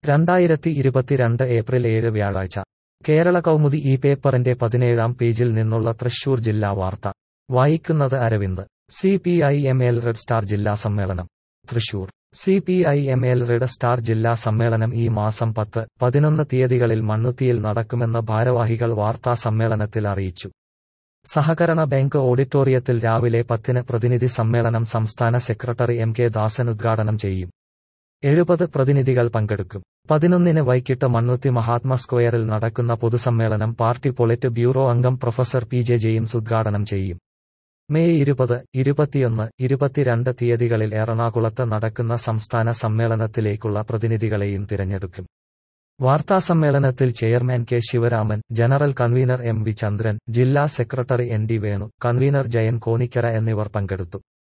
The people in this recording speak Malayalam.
രണ്ടായിരത്തി ഇരുപത്തിരണ്ട് ഏപ്രിൽ ഏഴ് വ്യാഴാഴ്ച കേരള കൗമുദി ഈ പേപ്പറിന്റെ പതിനേഴാം പേജിൽ നിന്നുള്ള തൃശൂർ ജില്ലാ വാർത്ത വായിക്കുന്നത് Aravind C P I M L Red Star ജില്ലാ സമ്മേളനം Thrissur C P I M L Red Star ജില്ലാ സമ്മേളനം ഈ മാസം പത്ത് പതിനൊന്ന് തീയതികളിൽ മണ്ണുത്തിയിൽ നടക്കുമെന്ന് ഭാരവാഹികൾ വാർത്താ സമ്മേളനത്തിൽ അറിയിച്ചു സഹകരണ ബാങ്ക് ഓഡിറ്റോറിയത്തിൽ രാവിലെ പത്തിന് പ്രതിനിധി സമ്മേളനം സംസ്ഥാന സെക്രട്ടറി എം കെ ദാസൻ ഉദ്ഘാടനം ചെയ്യും എഴുപത് പ്രതിനിധികൾ പങ്കെടുക്കും പതിനൊന്നിന് വൈകിട്ട് മണ്ണുത്തി മഹാത്മ സ്ക്വയറിൽ നടക്കുന്ന പൊതുസമ്മേളനം പാർട്ടി പൊളിറ്റ് ബ്യൂറോ അംഗം പ്രൊഫസർ പി ജെ ജെയിംസ് ഉദ്ഘാടനം ചെയ്യും മെയ് ഇരുപത് ഇരുപത്തിയൊന്ന് ഇരുപത്തിരണ്ട് തീയതികളിൽ എറണാകുളത്ത് നടക്കുന്ന സംസ്ഥാന സമ്മേളനത്തിലേക്കുള്ള പ്രതിനിധികളെയും തിരഞ്ഞെടുക്കും വാർത്താസമ്മേളനത്തിൽ chairman K Sivaraman general convener M V Chandran ജില്ലാ secretary N D Venu convener Jayan Konikkara എന്നിവർ പങ്കെടുത്തു